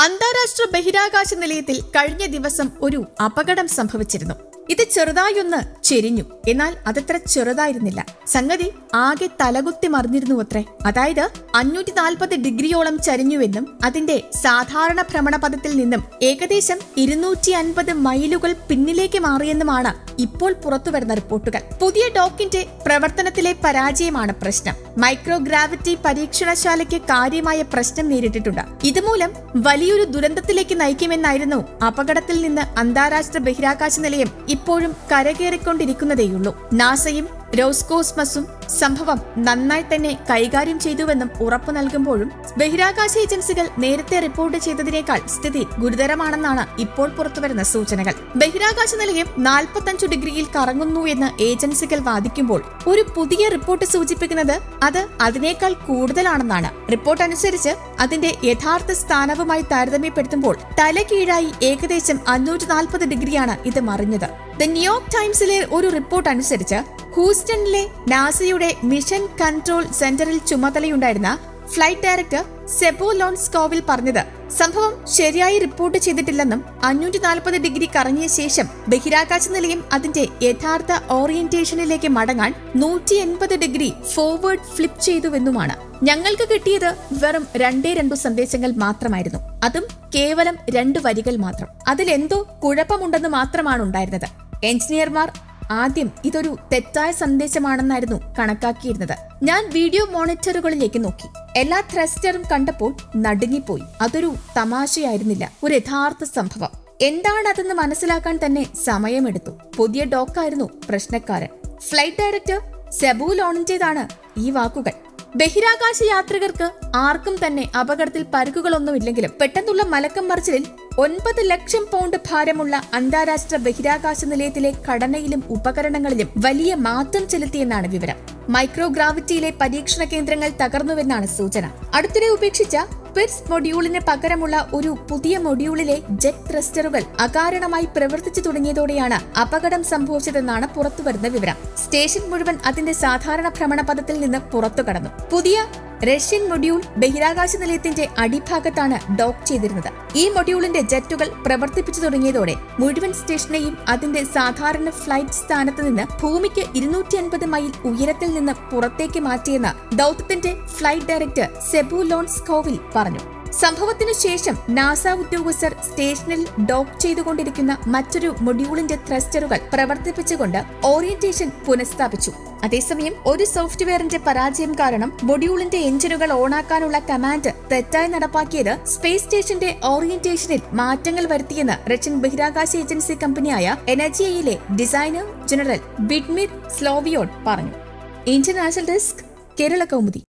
അന്താരാഷ്ട്ര ബഹിരാകാശ നിലയത്തിൽ കഴിഞ്ഞ ദിവസം ഒരു അപകടം സംഭവിച്ചിരുന്നു ഇത് ചെറുതായൊന്ന് ചെരിഞ്ഞു എന്നാൽ അതത്ര ചെറുതായിരുന്നില്ല സംഗതി ആകെ തലകുത്തി മറിഞ്ഞിരുന്നു അത്രേ അതായത് അഞ്ഞൂറ്റി നാൽപ്പത് ഡിഗ്രിയോളം ചരിഞ്ഞുവെന്നും അതിന്റെ സാധാരണ ഭ്രമണപഥത്തിൽ നിന്നും ഏകദേശം ഇരുന്നൂറ്റി അൻപത് മൈലുകൾ പിന്നിലേക്ക് മാറിയെന്നുമാണ് ഇപ്പോൾ പുറത്തുവരുന്ന റിപ്പോർട്ടുകൾ പുതിയ ഡോക്കിന്റെ പ്രവർത്തനത്തിലെ പരാജയമാണ് പ്രശ്നം മൈക്രോഗ്രാവിറ്റി പരീക്ഷണശാലയ്ക്ക് കാര്യമായ പ്രശ്നം നേരിട്ടിട്ടുണ്ട് ഇതുമൂലം വലിയൊരു ദുരന്തത്തിലേക്ക് നയിക്കുമെന്നായിരുന്നു അപകടത്തിൽ നിന്ന് അന്താരാഷ്ട്ര ബഹിരാകാശ നിലയം ഇപ്പോഴും കരകയറിക്കൊണ്ടിരിക്കുന്നതേയുള്ളൂ നാസയും റോസ്കോസ്മസും സംഭവം നന്നായി തന്നെ കൈകാര്യം ചെയ്തുവെന്നും ഉറപ്പു നൽകുമ്പോഴും ബഹിരാകാശ ഏജൻസികൾ നേരത്തെ റിപ്പോർട്ട് ചെയ്തതിനേക്കാൾ സ്ഥിതി ഗുരുതരമാണെന്നാണ് ഇപ്പോൾ പുറത്തുവരുന്ന സൂചനകൾ ബഹിരാകാശ നിലയം നാൽപ്പത്തഞ്ചു ഡിഗ്രിയിൽ കറങ്ങുന്നു എന്ന് ഏജൻസികൾ വാദിക്കുമ്പോൾ ഒരു പുതിയ റിപ്പോർട്ട് സൂചിപ്പിക്കുന്നത് അത് അതിനേക്കാൾ കൂടുതലാണെന്നാണ് റിപ്പോർട്ട് അനുസരിച്ച് അതിന്റെ യഥാർത്ഥ സ്ഥാനവുമായി താരതമ്യപ്പെടുത്തുമ്പോൾ തലകീഴായി ഏകദേശം അഞ്ഞൂറ്റി നാൽപ്പത് ഡിഗ്രിയാണ് ഇത് മറിഞ്ഞത് ദ ന്യൂയോർക്ക് ടൈംസിലെ ഒരു റിപ്പോർട്ട് അനുസരിച്ച് ഹൂസ്റ്റണിലെ നാസയുടെ മിഷൻ കൺട്രോൾ സെന്ററിൽ ചുമതലയുണ്ടായിരുന്ന ഫ്ലൈറ്റ് ഡയറക്ടർ സെബോ ലോൺസ്കോവിൽ പറഞ്ഞത് സംഭവം ശരിയായി റിപ്പോർട്ട് ചെയ്തിട്ടില്ലെന്നും അഞ്ഞൂറ്റി നാൽപ്പത് ഡിഗ്രി കറങ്ങിയ ശേഷം ബഹിരാകാശ നിലയം അതിന്റെ യഥാർത്ഥ ഓറിയന്റേഷനിലേക്ക് മടങ്ങാൻ നൂറ്റി എൺപത് ഡിഗ്രി ഫോർവേഡ് ഫ്ലിപ്പ് ചെയ്തുവെന്നുമാണ് ഞങ്ങൾക്ക് കിട്ടിയത് വെറും രണ്ടേ രണ്ടു സന്ദേശങ്ങൾ മാത്രമായിരുന്നു അതും കേവലം രണ്ട് വരികൾ മാത്രം അതിലെന്തോ കുഴപ്പമുണ്ടെന്ന് മാത്രമാണ് ഉണ്ടായിരുന്നത് എഞ്ചിനീയർമാർ ആദ്യം ഇതൊരു തെറ്റായ സന്ദേശമാണെന്നായിരുന്നു കണക്കാക്കിയിരുന്നത് ഞാൻ വീഡിയോ മോണിറ്ററുകളിലേക്ക് നോക്കി എല്ലാ ത്രസ്റ്ററും കണ്ടപ്പോൾ നടുങ്ങിപ്പോയി അതൊരു തമാശയായിരുന്നില്ല ഒരു യഥാർത്ഥ സംഭവം എന്താണതെന്ന് മനസ്സിലാക്കാൻ തന്നെ സമയമെടുത്തു പുതിയ ഡോക്കായിരുന്നു പ്രശ്നക്കാരൻ ഫ്ലൈറ്റ് ഡയറക്ടർ സെബു ലോണിന്റേതാണ് ഈ വാക്കുകൾ ബഹിരാകാശ യാത്രികർക്ക് ആർക്കും തന്നെ അപകടത്തിൽ പരുക്കുകളൊന്നുമില്ലെങ്കിലും പെട്ടെന്നുള്ള മലക്കം മറിച്ചിലിൽ ഒൻപത് ലക്ഷം പൗണ്ട് ഭാരമുള്ള അന്താരാഷ്ട്ര ബഹിരാകാശ നിലയത്തിലെ ഘടനയിലും ഉപകരണങ്ങളിലും വലിയ മാറ്റം ചെലുത്തിയെന്നാണ് വിവരം മൈക്രോഗ്രാവിറ്റിയിലെ പരീക്ഷണ കേന്ദ്രങ്ങൾ തകർന്നുവെന്നാണ് സൂചന അടുത്തിടെ ഉപേക്ഷിച്ച പിറ്റ്സ് മൊഡ്യൂളിന് പകരമുള്ള ഒരു പുതിയ മൊഡ്യൂളിലെ ജെറ്റ് ത്രസ്റ്ററുകൾ അകാരണമായി പ്രവർത്തിച്ചു തുടങ്ങിയതോടെയാണ് അപകടം സംഭവിച്ചതെന്നാണ് പുറത്തുവരുന്ന വിവരം സ്റ്റേഷൻ മുഴുവൻ അതിന്റെ സാധാരണ ഭ്രമണപഥത്തിൽ നിന്ന് പുറത്തു കടന്നു പുതിയ റഷ്യൻ മൊഡ്യൂൾ ബഹിരാകാശ നിലയത്തിന്റെ അടിഭാഗത്താണ് ഡോക്ക് ചെയ്തിരുന്നത് ഈ മൊഡ്യൂളിന്റെ ജെറ്റുകൾ പ്രവർത്തിപ്പിച്ചു തുടങ്ങിയതോടെ മുഴുവൻ സ്റ്റേഷനെയും അതിന്റെ സാധാരണ ഫ്ലൈറ്റ് സ്ഥാനത്ത് നിന്ന് ഭൂമിക്ക് ഇരുന്നൂറ്റി അൻപത് മൈൽ ഉയരത്തിൽ നിന്ന് പുറത്തേക്ക് മാറ്റിയെന്ന് ദൌത്യത്തിന്റെ ഫ്ലൈറ്റ് ഡയറക്ടർ സെബു ലോൺസ്കോവിൽ പറഞ്ഞു സംഭവത്തിനു ശേഷം നാസ ഉദ്യോഗസ്ഥർ സ്റ്റേഷനിൽ ഡോക്ക് ചെയ്തുകൊണ്ടിരിക്കുന്ന മറ്റൊരു മൊഡ്യൂളിന്റെ ത്രസ്റ്ററുകൾ പ്രവർത്തിപ്പിച്ചുകൊണ്ട് ഓറിയന്റേഷൻ പുനഃസ്ഥാപിച്ചു അതേസമയം ഒരു സോഫ്റ്റ്വെയറിന്റെ പരാജയം കാരണം മൊഡ്യൂളിന്റെ എഞ്ചിനുകൾ ഓണാക്കാനുള്ള കമാൻഡ് തെറ്റായി നടപ്പാക്കിയത് സ്പേസ് സ്റ്റേഷന്റെ ഓറിയന്റേഷനിൽ മാറ്റങ്ങൾ വരുത്തിയെന്ന് റഷ്യൻ ബഹിരാകാശ ഏജൻസി കമ്പനിയായ എനർജിയയിലെ ഡിസൈനർ ജനറൽ ബിഡ്മിർ സ്ലോവിയോൺ പറഞ്ഞു Indian national desk Kerala Kaumudi